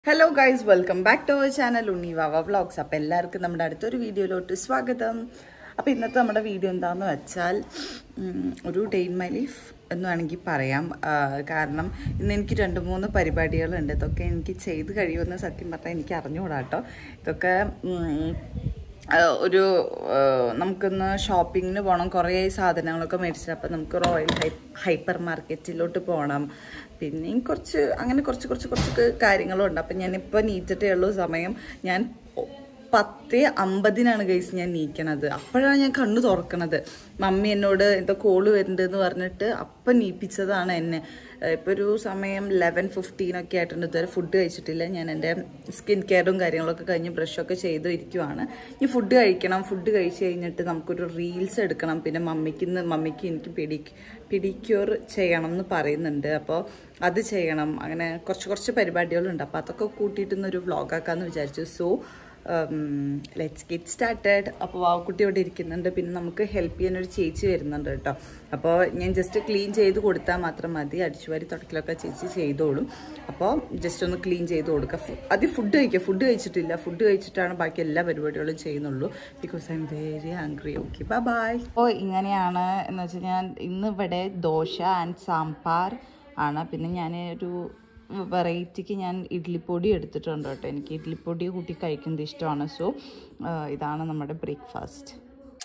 Hello guys welcome back to our channel Unni Vava vlogs അപ്പോൾ എല്ലാവർക്കും നമ്മുടെ അടുത്തൊരു വീഡിയോയിലോട്ട് സ്വാഗതം അപ്പോൾ ഇന്നത്തെ നമ്മുടെ വീഡിയോ എന്താണെന്ന് വെച്ചാൽ ഉം, ഒരു ഡേ ഇൻ മൈ ലൈഫ് എന്ന് വേണമെങ്കിൽ പറയാം ആ, കാരണം ഇന്ന് എനിക്ക് രണ്ട് മൂന്ന് പരിപാടികളുണ്ട് ഇതൊക്കെ എനിക്ക് ചെയ്ത് കഴിയുമെന്ന് സത്യം പറഞ്ഞാൽ എനിക്ക് അറിഞ്ഞുകൂടാ കേട്ടോ ഇതൊക്കെ ഉം, ആ, ഒരു ആ, നമുക്കൊന്ന് ഷോപ്പിങ്ങിന് പോകണം കുറേ സാധനങ്ങളൊക്കെ മേടിച്ചിട്ട് അപ്പം നമുക്ക് റോയൽ ഹൈ ഹൈപ്പർ മാർക്കറ്റിലോട്ട് പോകണം പിന്നെ കുറച്ച് അങ്ങനെ കുറച്ച് കുറച്ച് കുറച്ച് കാര്യങ്ങളും ഉണ്ട് അപ്പം ഞാനിപ്പോൾ നീറ്റിട്ടേ ഉള്ളൂ സമയം ഞാൻ ഒ- പത്ത് അമ്പതിനാണ് ഗൈസ് ഞാൻ നീക്കണത് അപ്പോഴാണ് ഞാൻ കണ്ണു തുറക്കണത് മമ്മി എന്നോട് എന്തോ കോള് വരുന്നുണ്ടെന്ന് പറഞ്ഞിട്ട് അപ്പം നീപ്പിച്ചതാണ് എന്നെ ഇപ്പോൾ ഒരു സമയം ലെവൻ ഫിഫ്റ്റീൻ ഒക്കെ ആയിട്ടുണ്ട് ഇതുവരെ ഫുഡ് കഴിച്ചിട്ടില്ല ഞാൻ എൻ്റെ സ്കിൻ കെയറും കാര്യങ്ങളൊക്കെ കഴിഞ്ഞ് ബ്രഷൊക്കെ ചെയ്തു ഇരിക്കുവാണ് ഇനി ഫുഡ് കഴിക്കണം ഫുഡ് കഴിച്ച് കഴിഞ്ഞിട്ട് നമുക്കൊരു റീൽസ് എടുക്കണം പിന്നെ മമ്മിക്ക് ഇന്ന് മമ്മിക്ക് എനിക്ക് പിടി പിടിക്യൂർ ചെയ്യണം എന്ന് പറയുന്നുണ്ട് അപ്പോൾ അത് ചെയ്യണം അങ്ങനെ കുറച്ച് കുറച്ച് പരിപാടികളുണ്ട് അപ്പോൾ അതൊക്കെ കൂട്ടിയിട്ട് ഇന്നൊരു വ്ളോഗാക്കാമെന്ന് വിചാരിച്ചു സോ ലെറ്റ്സ് ഗെറ്റ് സ്റ്റാർട്ടഡ് അപ്പോൾ വാവക്കുട്ടി ഇവിടെ ഇരിക്കുന്നുണ്ട് പിന്നെ നമുക്ക് ഹെൽപ്പ് ചെയ്യാൻ ഒരു ചേച്ചി വരുന്നുണ്ട് കേട്ടോ അപ്പോൾ ഞാൻ ജസ്റ്റ് ക്ലീൻ ചെയ്ത് കൊടുത്താൽ മാത്രം മതി അടിച്ചുവാരി തുടക്കലൊക്കെ ചേച്ചി ചെയ്തോളും അപ്പോൾ ജസ്റ്റ് ഒന്ന് ക്ലീൻ ചെയ്ത് കൊടുക്കുക ഫു- ആദ്യം ഫുഡ് കഴിക്കുക ഫുഡ് കഴിച്ചിട്ടില്ല ഫുഡ് കഴിച്ചിട്ടാണ് ബാക്കി എല്ലാ പരിപാടികളും ചെയ്യുന്നുള്ളൂ because I'm very hungry okay bye bye അപ്പോൾ ഇങ്ങനെയാണ് എന്ന് വെച്ചാൽ ഞാൻ ഇന്ന് ഇവിടെ ദോശ ആൻഡ് സാമ്പാർ ആണ് പിന്നെ ഞാൻ ഒരു വെറൈറ്റിക്ക് ഞാൻ ഇഡ്ലിപ്പൊടി എടുത്തിട്ടുണ്ട് കേട്ടോ എനിക്ക് ഇഡ്ലിപ്പൊടി കൂട്ടി കഴിക്കുന്നത് ഇഷ്ടമാണ് സോ ഇതാണ് നമ്മുടെ ബ്രേക്ക്ഫാസ്റ്റ്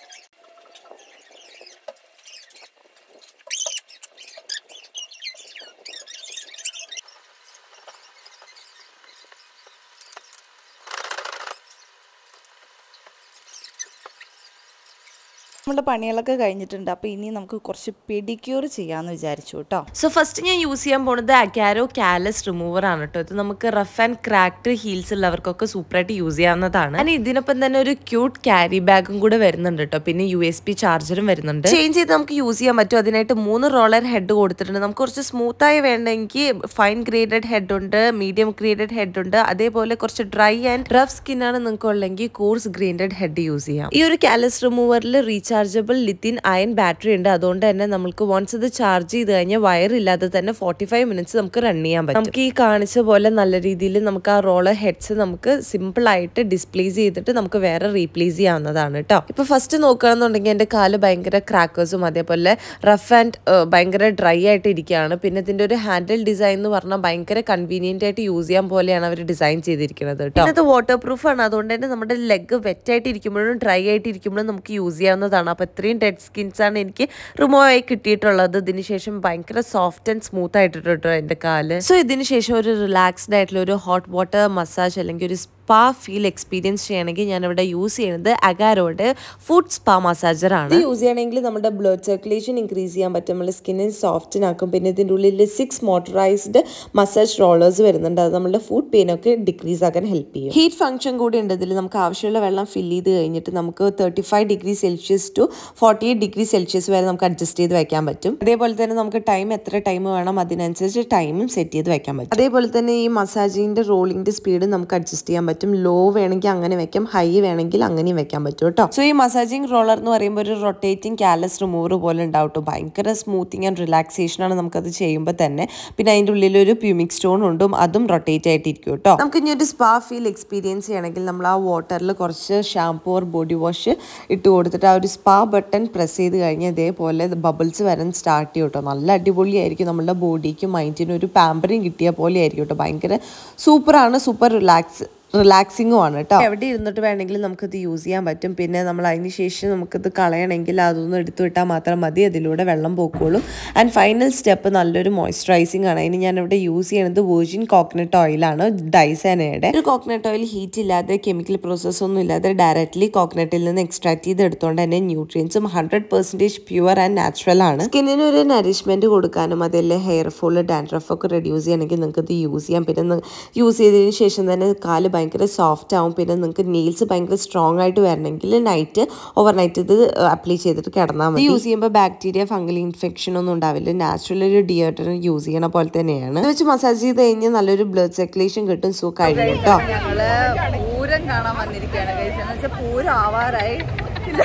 നമ്മുടെ പണികളൊക്കെ കഴിഞ്ഞിട്ടുണ്ട് അപ്പോൾ ഇനി നമുക്ക് കുറച്ച് പെഡിക്യൂർ ചെയ്യാമെന്ന് വിചാരിച്ചു കേട്ടോ സോ ഫസ്റ്റ് ഞാൻ യൂസ് ചെയ്യാൻ പോണത് അക്കാരോ കാലസ് റിമൂവർ ആണ് കേട്ടോ ഇത് നമുക്ക് റഫ് ആൻഡ് ക്രാക്ഡ് ഹീൽസ് ഉള്ളവർക്കൊക്കെ സൂപ്പറായിട്ട് യൂസ് ചെയ്യാവുന്നതാണ് ഞാൻ ഇതിനൊപ്പം തന്നെ ഒരു ക്യൂട്ട് ക്യാരി ബാഗും കൂടെ വരുന്നുണ്ട് കേട്ടോ പിന്നെ യു എസ് പി ചാർജറും വരുന്നുണ്ട് ചേഞ്ച് ചെയ്ത് നമുക്ക് യൂസ് ചെയ്യാൻ പറ്റും അതിനായിട്ട് മൂന്ന് റോളർ ഹെഡ് കൊടുത്തിട്ടുണ്ട് നമുക്ക് കുറച്ച് സ്മൂത്ത് ആയി വേണമെങ്കിൽ ഫൈൻ ഗ്രേഡഡ് ഹെഡ് ഉണ്ട് മീഡിയം ഗ്രേഡഡ് ഹെഡ് ഉണ്ട് അതേപോലെ കുറച്ച് ഡ്രൈ ആൻഡ് റഫ് സ്കിൻ ആണ് നിങ്ങൾക്ക് ഉള്ളെങ്കിൽ കോഴ്സ് ഗ്രേഡഡ് ഹെഡ് യൂസ് ചെയ്യാം ഈ ഒരു കാലസ് റിമൂവറിൽ റീചാർജബിൾ ലിത്തിൻ അയൺ ബാറ്ററി ഉണ്ട് അതുകൊണ്ട് തന്നെ നമുക്ക് വൺസ് ഇത് ചാർജ് ചെയ്ത് കഴിഞ്ഞാൽ വയർ ഇല്ലാതെ തന്നെ ഫോർട്ടി ഫൈവ് മിനിറ്റ്സ് നമുക്ക് റൺ ചെയ്യാൻ പറ്റും നമുക്ക് ഈ കാണിച്ച പോലെ നല്ല രീതിയിൽ നമുക്ക് ആ റോളർ ഹെഡ്സ് നമുക്ക് സിമ്പിൾ ആയിട്ട് ഡിസ്പ്ലേസ് ചെയ്തിട്ട് നമുക്ക് വേറെ റീപ്ലേസ് ചെയ്യാവുന്നതാണ് കേട്ടോ ഇപ്പൊ ഫസ്റ്റ് നോക്കുകയാണെന്നുണ്ടെങ്കിൽ എന്റെ കാല് ഭയങ്കര ക്രാക്കേഴ്സും അതേപോലെ റഫ് ആൻഡ് ഭയങ്കര ഡ്രൈ ആയിട്ട് ഇരിക്കുകയാണ് പിന്നെ ഇതിന്റെ ഒരു ഹാൻഡിൽ ഡിസൈൻ എന്ന് പറഞ്ഞാൽ ഭയങ്കര കൺവീനിയന്റ് ആയിട്ട് യൂസ് ചെയ്യാൻ പോലെയാണ് അവർ ഡിസൈൻ ചെയ്തിരിക്കുന്നത് കേട്ടോ ഇത് വാട്ടർ പ്രൂഫ് ആണ് അതുകൊണ്ട് തന്നെ നമ്മുടെ ലെഗ് വെറ്റ് ആയിട്ട് ഇരിക്കുമ്പോഴും ഡ്രൈ ആയിട്ട് ഇരിക്കുമ്പോഴും നമുക്ക് യൂസ് ചെയ്യാവുന്നതാണ് അപ്പൊ ഇത്രയും ഡെഡ് സ്കിൻസ് ആണ് എനിക്ക് റിമൂവ് ആയി കിട്ടിയിട്ടുള്ളത് ഇതിന് ശേഷം ഭയങ്കര സോഫ്റ്റ് ആൻഡ് സ്മൂത്ത് ആയിട്ടുണ്ട് കേട്ടോ എന്റെ കാല് സോ ഇതിന് ശേഷം ഒരു റിലാക്സ്ഡ് ആയിട്ടുള്ള ഒരു ഹോട്ട് വാട്ടർ മസാജ് അല്ലെങ്കിൽ ഒരു സ്പാ ഫീൽ എക്സ്പീരിയൻസ് ചെയ്യണമെങ്കിൽ ഞാൻ ഇവിടെ യൂസ് ചെയ്യുന്നത് അഗാരോയുടെ ഫുഡ് സ്പാ മസാജർ ആണ് ഇത് യൂസ് ചെയ്യണമെങ്കിൽ നമ്മുടെ ബ്ലഡ് സർക്കുലേഷൻ ഇൻക്രീസ് ചെയ്യാൻ പറ്റും നമ്മുടെ സ്കിന്നിന് സോഫ്റ്റൻ ആക്കും പിന്നെ ഇതിൻ്റെ ഉള്ളിൽ സിക്സ് മോട്ടറൈസ്ഡ് മസാജ് റോളേഴ്സ് വരുന്നുണ്ട് അത് നമ്മുടെ ഫുഡ് പെയിൻ ഒക്കെ ഡിക്രീസ് ആക്കാൻ ഹെൽപ്പ് ചെയ്യും ഹീറ്റ് ഫംഗ്ഷൻ കൂടി ഉണ്ട് ഇതിൽ നമുക്ക് ആവശ്യമുള്ള വെള്ളം ഫിൽ ചെയ്ത് കഴിഞ്ഞിട്ട് നമുക്ക് thirty five degree celsius to forty eight degree celsius വരെ നമുക്ക് അഡ്ജസ്റ്റ് ചെയ്ത് വെക്കാൻ പറ്റും അതേപോലെ തന്നെ നമുക്ക് ടൈം എത്ര ടൈം വേണം അതിനനുസരിച്ച് ടൈമും സെറ്റ് ചെയ്ത് വെക്കാൻ പറ്റും അതേപോലെ തന്നെ ഈ മസാജിന്റെ റോളിംഗിന്റെ സ്പീഡ് നമുക്ക് അഡ്ജസ്റ്റ് ചെയ്യാൻ പറ്റും ലോ വേണമെങ്കിൽ അങ്ങനെ വെക്കാം ഹൈ വേണമെങ്കിൽ അങ്ങനെയും വെക്കാൻ പറ്റും കേട്ടോ സോ ഈ മസാജിങ് റോളർ എന്ന് പറയുമ്പോൾ ഒരു റൊട്ടേറ്റിംഗ് കാലസ് റിമൂവർ പോലെ ഉണ്ടാവും കേട്ടോ ഭയങ്കര സ്മൂത്തിങ് ആൻഡ് റിലാക്സേഷൻ ആണ് നമുക്കത് ചെയ്യുമ്പോൾ തന്നെ പിന്നെ അതിൻ്റെ ഉള്ളിൽ ഒരു പ്യൂമിക് സ്റ്റോൺ ഉണ്ടും അതും റൊട്ടേറ്റ് ആയിട്ടിരിക്കും കേട്ടോ നമുക്ക് ഇനി ഒരു സ്പാ ഫീൽ എക്സ്പീരിയൻസ് ചെയ്യണമെങ്കിൽ നമ്മൾ ആ വാട്ടറിൽ കുറച്ച് ഷാംപൂ ഓർ ബോഡി വാഷ് ഇട്ട് കൊടുത്തിട്ട് ആ ഒരു സ്പാ ബട്ടൺ പ്രസ് ചെയ്ത് കഴിഞ്ഞാൽ ഇതേപോലെ ബബിൾസ് വരാൻ സ്റ്റാർട്ട് ചെയ്യും കേട്ടോ നല്ല അടിപൊളിയായിരിക്കും നമ്മുടെ ബോഡിക്കും മൈൻഡിനും ഒരു പാമ്പറിങ് കിട്ടിയ പോലെ ആയിരിക്കും കേട്ടോ ഭയങ്കര സൂപ്പറാണ് സൂപ്പർ റിലാക്സ് റിലാക്സിങ്ങും ആണ് കേട്ടോ എവിടെ ഇരുന്നിട്ട് വേണമെങ്കിലും നമുക്കിത് യൂസ് ചെയ്യാൻ പറ്റും പിന്നെ നമ്മൾ അതിന് ശേഷം നമുക്കിത് കളയണമെങ്കിൽ അതൊന്നും എടുത്തു വിട്ടാൽ മാത്രം മതി അതിലൂടെ വെള്ളം പോക്കോളും ആൻഡ് ഫൈനൽ സ്റ്റെപ്പ് നല്ലൊരു മോയ്സ്ചറൈസിങ് ആണ് അതിന് ഞാൻ ഇവിടെ യൂസ് ചെയ്യുന്നത് വെർജിൻ കോക്കനട്ട് ഓയിലാണ് ഡൈസാനയുടെ ഒരു കോക്കനട്ട് ഓയിൽ ഹീറ്റ് ഇല്ലാതെ കെമിക്കൽ പ്രോസസ് ഒന്നും ഇല്ലാതെ ഡയറക്റ്റ്ലി കോക്കനട്ടിൽ നിന്ന് എക്സ്ട്രാക്ട് ചെയ്ത് എടുത്തുകൊണ്ട് തന്നെ ന്യൂട്രിയൻസും hundred percentage pure and natural ആണ് സ്കിന്നിന് ഒരു നറിഷ്മെന്റ് കൊടുക്കാനും അതല്ലേ ഹെയർ ഫോള് ഡാൻഡ്രഫ് ഒക്കെ റെഡ്യൂസ് ചെയ്യണമെങ്കിൽ നിങ്ങൾക്ക് ഇത് യൂസ് ചെയ്യാം പിന്നെ യൂസ് ചെയ്തതിന് ശേഷം തന്നെ കാല് ഭയങ്കര സോഫ്റ്റ് ആവും പിന്നെ നിങ്ങൾക്ക് നെയിൽസ് ഭയങ്കര സ്ട്രോങ് ആയിട്ട് വരണമെങ്കിൽ നൈറ്റ് ഓവർ നൈറ്റ് ഇത് അപ്ലൈ ചെയ്തിട്ട് കിടന്നാൽ മതി യൂസ് ചെയ്യുമ്പോൾ ബാക്ടീരിയ ഫംഗൽ ഇൻഫെക്ഷൻ ഒന്നും ഉണ്ടാവില്ല നാച്ചുറൽ ഒരു ഡിയോഡറൻ യൂസ് ചെയ്യണ പോലെ തന്നെയാണ് ഇത് വെച്ച് മസാജ് ചെയ്ത് കഴിഞ്ഞാൽ നല്ലൊരു ബ്ലഡ് സർക്കുലേഷൻ കിട്ടും സോ കഴിഞ്ഞു കേട്ടോ ഞങ്ങള് പൂരം കാണാൻ വന്നിരിക്കുകയാണ് ഗൈസ് എന്ന് വെച്ചാൽ പൂരം ആവാറായി ഇല്ല.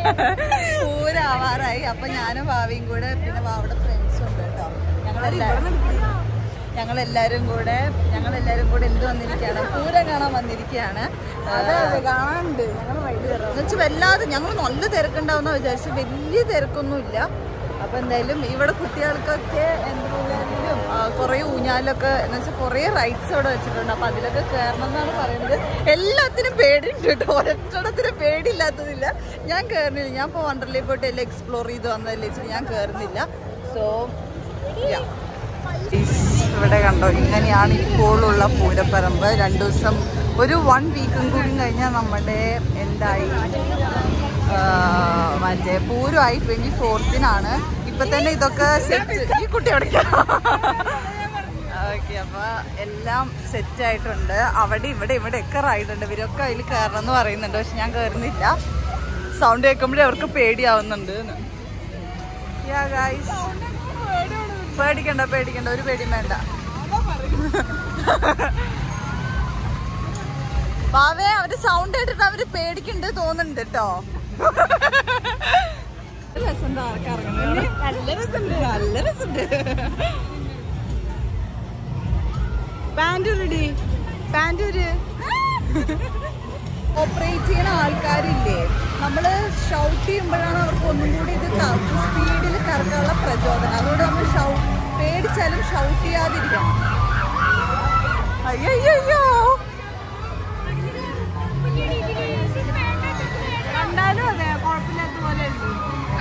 പൂരം ആവാറായി അപ്പൊ ഞാനും ഭാവിയും കൂടെ പിന്നെ വാവിടെ ഫ്രണ്ട്സും ഉണ്ട് കേട്ടോ ഞങ്ങളെല്ലാവരും ഞങ്ങൾ എല്ലാവരും കൂടെ ഞങ്ങൾ എല്ലാവരും കൂടെ എന്ത് വന്നിരിക്കുകയാണ് പൂരം കാണാൻ വന്നിരിക്കുകയാണ് കാണാനുണ്ട് എന്നുവെച്ചാൽ വല്ലാതെ ഞങ്ങൾ നല്ല തിരക്കുണ്ടാവുന്ന വിചാരിച്ചു വലിയ തിരക്കൊന്നുമില്ല അപ്പൊ എന്തായാലും ഇവിടെ കുട്ടികൾക്കൊക്കെ എന്തെങ്കിലും കുറേ ഊഞ്ഞാലൊക്കെ എന്ന് വെച്ചാൽ കുറേ റൈഡ്സ് അവിടെ വെച്ചിട്ടുണ്ട് അപ്പൊ അതിലൊക്കെ കയറണം എന്നാണ് പറയുന്നത് എല്ലാത്തിനും പേടിയുണ്ട് കേട്ടോ ഒരൊറ്റടത്തിന് പേടിയില്ലാത്തതില്ല ഞാൻ കയറുന്നില്ല ഞാൻ ഇപ്പോൾ വണ്ടർലയിൽ പോയിട്ട് എല്ലാം എക്സ്പ്ലോർ ചെയ്ത് വന്നതല്ലേ വെച്ചിട്ട് ഞാൻ കയറുന്നില്ല സോ ഇവിടെ കണ്ടോ ഇങ്ങനെയാണ് ഇപ്പോഴുള്ള പൂരപ്പറമ്പ് രണ്ടു ദിവസം ഒരു വൺ വീക്കും കൂടി കഴിഞ്ഞാൽ നമ്മുടെ എന്തായി ആ, മറ്റേ പൂരമായി ട്വന്റി ഫോർത്തിനാണ് ഇപ്പൊ തന്നെ ഇതൊക്കെ സെറ്റ് ഈ കുട്ടി എവിടേക്കാ ഓക്കെ അപ്പൊ എല്ലാം സെറ്റ് ആയിട്ടുണ്ട് അവിടെ ഇവിടെ ഇവിടെ ഒക്കെ റൈഡ് ഉണ്ട് ഇവരൊക്കെ അതിൽ കയറണം എന്ന് പറയുന്നുണ്ട് പക്ഷെ ഞാൻ കയറുന്നില്ല സൗണ്ട് കേൾക്കുമ്പോഴേ അവർക്ക് പേടിയാവുന്നുണ്ട് എന്ന്. Yeah, guys. പേടിക്കണ്ട പേടിക്കണ്ട ഒരു പേടിയും വേണ്ട ബാവേ അവര് സൗണ്ട് കേട്ടിട്ട് അവര് പേടിക്കുന്നുണ്ട് തോന്നുന്നുണ്ട് കേട്ടോ രസമുണ്ട് കറങ്ങുന്നത് നല്ല രസമുണ്ട് നല്ല രസമുണ്ട് പാൻറ്റൂരിടി പാൻറ്റൂര് ഓപ്പറേറ്റ് ചെയ്യുന്ന ആൾക്കാരില്ലേ നമ്മൾ ഷൗട്ട് ചെയ്യുമ്പോഴാണ് അവർക്ക് ഒന്നും കൂടി ഇത് സ്പീഡിൽ കറക്കാനുള്ള പ്രചോദനം അതുകൊണ്ട് നമ്മൾ ഷൗ പേടിച്ചാലും ഷൗട്ട് ചെയ്യാതിരിക്കണം അയ്യോ കണ്ടാലും അതെ കുഴപ്പമില്ലാത്ത പോലെ ഉണ്ട്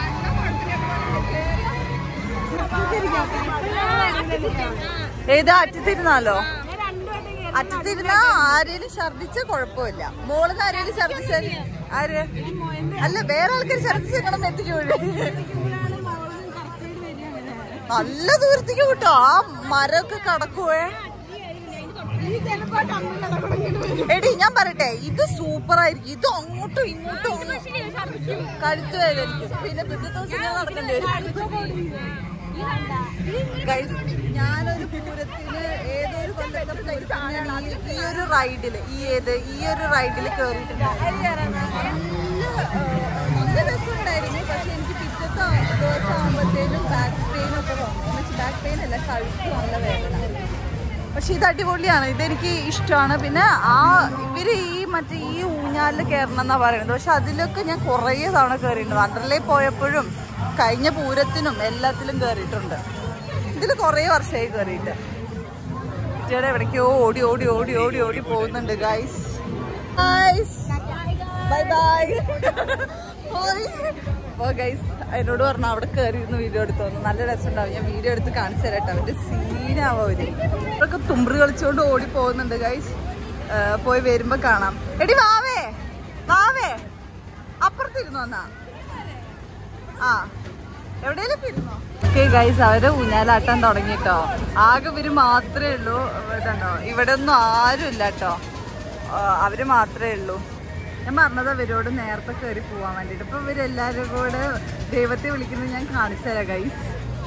ഏതാ അറ്റത്തിരുന്നാലോ ഞാൻ രണ്ടു വട്ടം കേറി അറ്റത്തിരുന്ന ആരേലും ഛർദിച്ച കുഴപ്പമില്ല മോളിന്ന് ആരേലും ഛർദിച്ചാൽ ആര് അല്ല വേറെ ആൾക്കാർ ഛർദിച്ചേക്കണം എത്തിക്കൂടെ ഇരിക്കുമ്പോഴാണ് മകളൊന്നും കറക്റ്റായിട്ട് വരികയാണ് നല്ല ദൂരത്തേക്ക് കിട്ടോ ആ മരമൊക്കെ കടക്കുവേ ഈ ചിലപ്പോ കണ്ണ് കിടക്കണമെങ്കിലും വരും എടി ഞാൻ പറയട്ടെ ഇത് സൂപ്പർ ആയിരിക്കും ഇത് അങ്ങോട്ടും ഇങ്ങോട്ടും അങ്ങ് കഴുത്ത് വേദനിക്കും പിന്നെ പിറ്റേ ദിവസം ഞാൻ നടക്കേണ്ടി വരും Guys, ഞാനൊരു പൂരത്തിന് ഏതൊരു കൊല്ലത്തെ പൂരത്തിന് ഞാൻ ഈ- ഈ ഒരു റൈഡില് ഈ ഏത് ഈ ഒരു റൈഡിൽ കയറിയിട്ടുണ്ടായിരുന്നു നല്ല ആ, നല്ല രസമുണ്ടായിരുന്നു പക്ഷെ എനിക്ക് പിറ്റത്തെ ദിവസം ആകുമ്പോഴത്തേനും ബാക്ക് പെയിൻ ഒക്കെ വന്നു ബാക്ക് പെയിൻ അല്ല കഴുത്ത് നല്ല വേദന പക്ഷെ ഇത് അടിപൊളിയാണ് ഇതെനിക്ക് ഇഷ്ടമാണ് പിന്നെ ആ ഇവര് ഈ മറ്റേ ഈ ഊഞ്ഞാലിൽ കയറണം എന്നാ പറയുന്നത് പക്ഷെ അതിലൊക്കെ ഞാൻ കുറേ തവണ കയറിയിട്ടുണ്ട് വണ്ടർലേ പോയപ്പോഴും കഴിഞ്ഞ പൂരത്തിനും എല്ലാത്തിലും കയറിയിട്ടുണ്ട് ഇതിൽ കുറേ വർഷമായി കയറിയിട്ട് കുട്ടിയുടെ എവിടേക്കോ ഓടി ഓടി ഓടി ഓടി ഓടി പോകുന്നുണ്ട് ഗൈസ് ഗൈസ് ബൈ ബൈ അപ്പോൾ ഗൈസ് എന്നോട് പറഞ്ഞു അവിടെ കയറി ഇരുന്ന് വീഡിയോ എടുത്തു തന്നു നല്ല രസമുണ്ടാവും ഞാൻ വീഡിയോ എടുത്ത് കാണിച്ചു തരാം കേട്ടോ അവൻ്റെ സീനാവും അവര് ഇവരൊക്കെ തുമ്പറി കളിച്ചുകൊണ്ട് ഓടി പോകുന്നുണ്ട് ഗൈസ് പോയി വരുമ്പോ കാണാം എടി വാവേ വാവേ അപ്പുറത്തിരുന്നു എന്നാ ആ എവിടെയെങ്കിലും ഇരുന്നോ ഓക്കെ ഗൈസ് അവര് ഊഞ്ഞാലാട്ടാൻ തുടങ്ങിട്ടോ ആകെ ഇവര് മാത്രമേ ഉള്ളൂ ഇതുണ്ടോ ഇവിടെ ഒന്നും ആരും ഇല്ല കേട്ടോ അവര് മാത്രമേ ഉള്ളൂ ഞാൻ പറഞ്ഞത് അവരോട് നേരത്തെ കയറി പോവാൻ വേണ്ടിട്ട് ഇപ്പൊ ഇവരെല്ലാരും കൂടെ ദൈവത്തെ വിളിക്കുന്നത് ഞാൻ കാണിച്ചു തരാം ഗൈസ്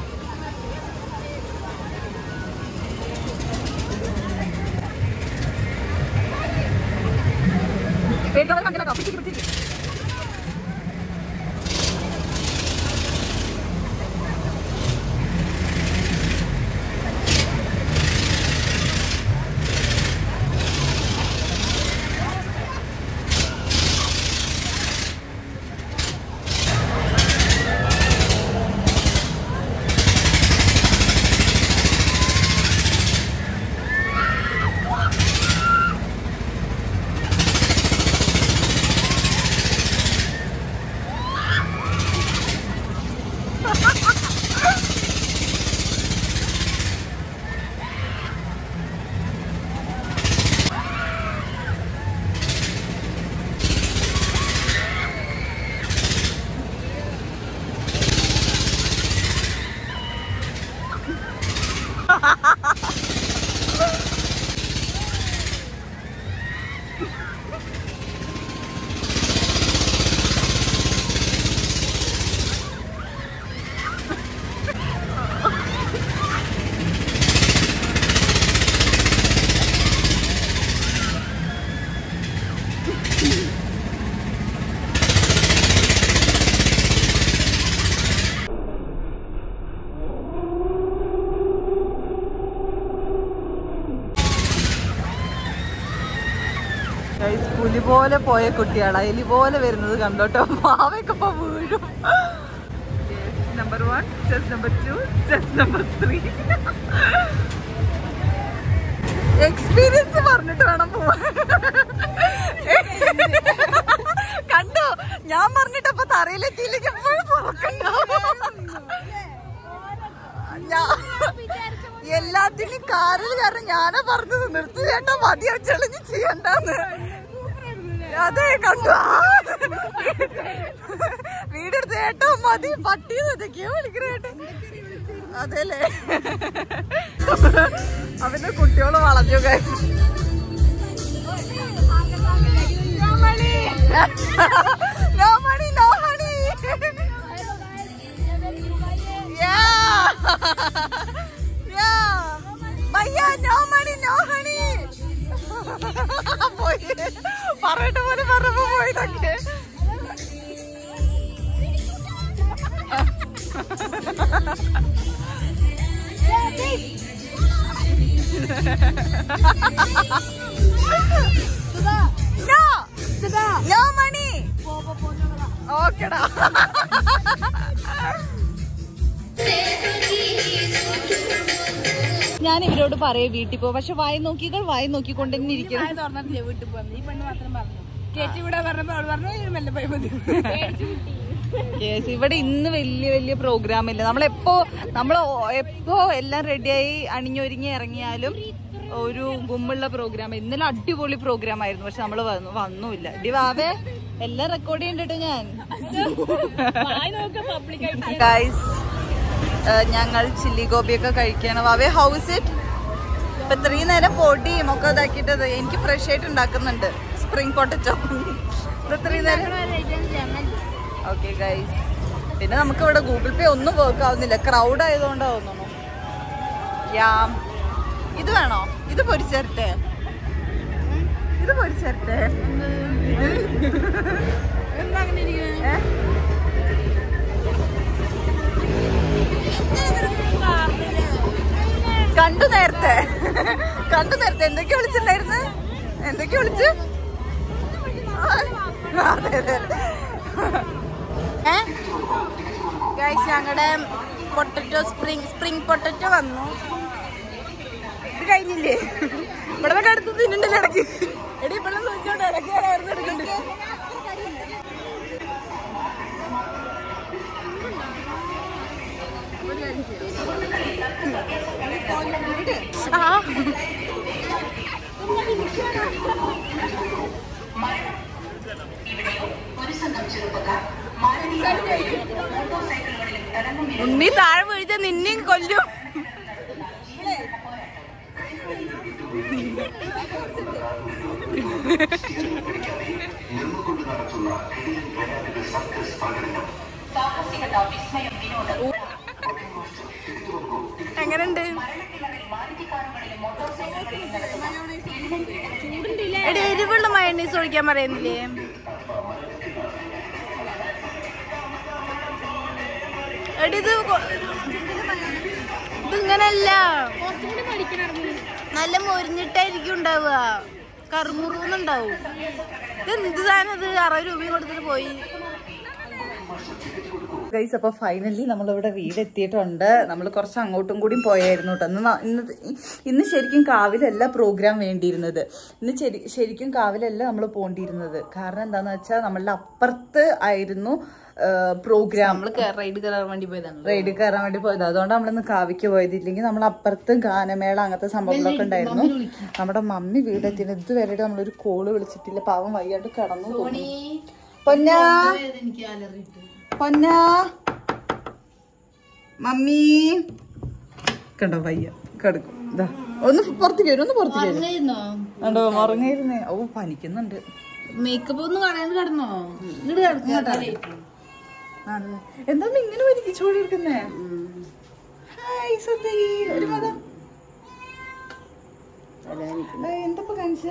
പേടിക്കാതെ കണ്ടില്ല പിടിച്ചിട്ട് പിടിച്ചിട്ട് Guys, പുലി പോലെ പോയ കുട്ടികളാ എലി പോലെ വരുന്നത് കണ്ടോട്ടോ മാവൊക്കെ ഇപ്പൊ വീഴും number one chess number two chess number three experience പറഞ്ഞിട്ട് വേണം പോവാൻ കണ്ടോ ഞാൻ പറഞ്ഞിട്ടപ്പൊ തറയിലെത്തിയില്ലെങ്കിൽ എപ്പോഴും ഞാൻ എല്ലാത്തിനും കാറിൽ കാരണം ഞാനാ പറഞ്ഞത് നിർത്തി ചേട്ടാ മതി ചെളിഞ്ഞ് ചെയ്യണ്ടെന്ന് അതെ കണ്ടു വീടെടുത്ത് ചേട്ടാ മതി പട്ടി ഇതൊക്കെയോ വിളിക്കണ ചേട്ടൻ അതെല്ലേ അവന്റെ കുട്ടികള് വളഞ്ഞു guys. No money, no honey. Yeah. Yeah. Bhaiya, no money, no honey. പോയി പറയട്ടെ പോലെ പറഞ്ഞപ്പോ പോയതൊക്കെ No. No money. ഓക്കെടാ ഞാൻ ഇവരോട് പറയും വീട്ടിൽ പോ പക്ഷെ വായി നോക്കികൾ വായി നോക്കിക്കൊണ്ട് തന്നെ ഇരിക്കണം ഞാൻ തുറന്നിട്ടില്ല വീട്ടിൽ പോകുന്നത് ഈ പെണ്ണ് മാത്രം പറഞ്ഞു കേറ്റി വിടാൻ പറഞ്ഞപ്പോ അവൾ പറഞ്ഞു "ഇത് മെല്ലെ പോയി മതി Yes, ഇവിടെ ഇന്ന് വലിയ വലിയ പ്രോഗ്രാം ഇല്ല നമ്മളെപ്പോ നമ്മൾ എപ്പോ എല്ലാം റെഡിയായി അണിഞ്ഞൊരുങ്ങി ഇറങ്ങിയാലും ഒരു ഗുമ്മുള്ള പ്രോഗ്രാം ഇന്നലെ അടിപൊളി പ്രോഗ്രാം ആയിരുന്നു പക്ഷെ നമ്മള് വന്നു വന്നുമില്ല ഡി വാവേ എല്ലാം റെക്കോർഡ് ചെയ്യണ്ടിട്ട് ഞാൻ ഗൈസ് ഞങ്ങൾ ചില്ലി ഗോപിയൊക്കെ കഴിക്കണം വാവേ ഹൗസ് ഇറ്റ് ഇപ്പൊ ഇത്രയും നേരം പൊടിയും ഒക്കെ ഇതാക്കിയിട്ട് എനിക്ക് ഫ്രഷ് ആയിട്ട് ഉണ്ടാക്കുന്നുണ്ട് സ്പ്രിംഗ് പൊട്ടറ്റോ ഇത് ഇത്രയും നേരം ഓക്കെ ഗൈസ് പിന്നെ നമുക്ക് ഇവിടെ ഗൂഗിൾ പേ ഒന്നും വർക്ക് ആവുന്നില്ല ക്രൗഡ് ആയതുകൊണ്ടാ തോന്നുന്നു യാ ഇത് വേണോ ഇത് പൊരിച്ചേരട്ടെ ഇത് പൊരിച്ചേരട്ടെ എന്താ അങ്ങനെ ഇരിക്കുന്നത് ഏ? കണ്ടു നേരത്തെ കണ്ടു നേരത്തെ എന്തൊക്കെ വിളിച്ചിട്ടുണ്ടായിരുന്നു എന്തൊക്കെ വിളിച്ചു അതെ അതെ ഗൈസ് ഞങ്ങളുടെ പൊട്ടറ്റോ സ്പ്രിംഗ് സ്പ്രിംഗ് പൊട്ടറ്റോ വന്നു ഇത് കഴിഞ്ഞില്ലേ ഇവിടെ നിന്നൊക്കെ അടുത്ത് തിന്നുണ്ടല്ലോ ഇടയ്ക്ക് എടി ഇവിടെ നോക്കിയോണ്ട് ഇടയ്ക്ക് ഞാൻ അവിടുന്ന് എടുക്കുന്നുണ്ട് ആ ഉണ്ണി താഴെ വീഴ്ച നിന്നെയും കൊല്ലും എങ്ങനുണ്ട് എടി എരിവുള്ള മയണീസ് ഒഴിക്കാൻ പറയുന്നില്ലേ എടി ഇത് കൊ- ഇതിങ്ങനല്ല നല്ല മൊരിഞ്ഞിട്ടായിരിക്കും ഉണ്ടാവുക കറുമുറുന്നുണ്ടാവും ഇത് എന്ത് സാധനം ഇത് അറുപത് രൂപയും കൊടുത്തിട്ട് പോയി ഗൈസ് അപ്പൊ ഫൈനലി നമ്മളിവിടെ വീട് എത്തിയിട്ടുണ്ട് നമ്മൾ കുറച്ച് അങ്ങോട്ടും കൂടി പോയായിരുന്നു കേട്ടോ ഇന്ന് ന- ഇന്ന് ഇന്ന് ശരിക്കും കാവിലല്ല പ്രോഗ്രാം വേണ്ടിയിരുന്നത് ഇന്ന് ശരി- ശരിക്കും കാവിലല്ല നമ്മൾ പോണ്ടിരുന്നത് കാരണം എന്താന്ന് വെച്ചാൽ നമ്മളുടെ അപ്പുറത്ത് ആയിരുന്നു പ്രോഗ്രാം റൈഡ് കയറാൻ വേണ്ടി പോയതാണ് റൈഡിൽ കയറാൻ വേണ്ടി പോയത് അതുകൊണ്ട് നമ്മളിന്ന് കാവിക്ക് പോയത് ഇല്ലെങ്കിൽ നമ്മൾ അപ്പുറത്ത് ഗാനമേള അങ്ങനത്തെ സംഭവങ്ങളൊക്കെ ഉണ്ടായിരുന്നു നമ്മുടെ മമ്മി വീടെത്തിയത് ഇതുവരെ നമ്മളൊരു കോള് വിളിച്ചിട്ടില്ല പാവം വയ്യാണ്ട് കടന്നു പോകുന്നു പൊന്നാ പൊന്നാ മമ്മി കണ്ടോ വയ്യ കിടക്കും ഇതാ ഒന്ന് പുറത്തേക്ക് വരും ഒന്ന് പുറത്തേക്ക് വരും കണ്ടോ മറങ്ങിയിരുന്നേ ഓ പനിക്കുന്നുണ്ട് മേക്കപ്പ് ഒന്നും കളയാൻ കിടന്നോ ഇങ്ങോട്ട് കിടക്കും ആണല്ലേ എന്താ അമ്മ ഇങ്ങനെ വലിച്ചോടി എടുക്കുന്നേ ഹായ് സുന്ദരി ഒരു മതം എന്താ കാണിച്ച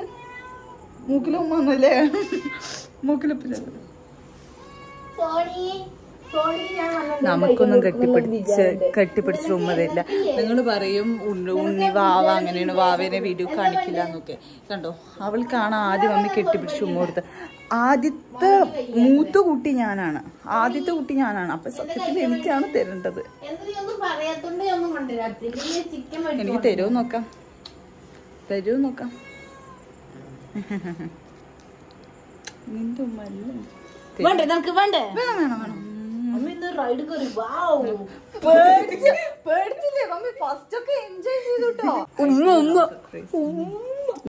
മൂക്കിലും വന്നല്ലേ മൂക്കിലിപ്പില്ല സോണിക്ക് ഞാൻ വന്നത് നമുക്കൊന്നും കെട്ടിപ്പിടിച്ച് കെട്ടിപ്പിടിച്ച് ഉമ്മ തരില്ല നിങ്ങൾ പറയും ഉണ്ണി ഉണ്ണി വാവ അങ്ങനെയാണ് വാവേനെ വീഡിയോ കാണിക്കില്ല എന്നൊക്കെ കണ്ടോ അവൾക്കാണ് ആദ്യം മമ്മി കെട്ടിപ്പിടിച്ച് ഉമ്മ കൊടുത്തത് ആദ്യത്തെ മൂത്ത കുട്ടി ഞാനാണ് ആദ്യത്തെ കുട്ടി ഞാനാണ് അപ്പൊ സത്യത്തിൽ എനിക്കാണ് തരേണ്ടത് എന്തിനാ ഒന്നും പറയാത്തോണ്ട് ഞാൻ ഒന്നും കൊണ്ടുവരാത്തില്ല ചിക്കൻ എനിക്ക് തരുമോ നോക്കാം തരുമോ നോക്കാം നിന്റെ ഉമ്മ അല്ലേ വേണ്ടേ നമുക്ക് വേണ്ടേ വേണം വേണം വേണം അമ്മ ഇന്ന് റൈഡ് കയറി വാവ് പേടിച്ച് പേടിച്ചില്ലേ മമ്മി ഫസ്റ്റ് ഒക്കെ എൻജോയ് ചെയ്തു കേട്ടോ ഉമ്മ ഉമ്മ ഉമ്മ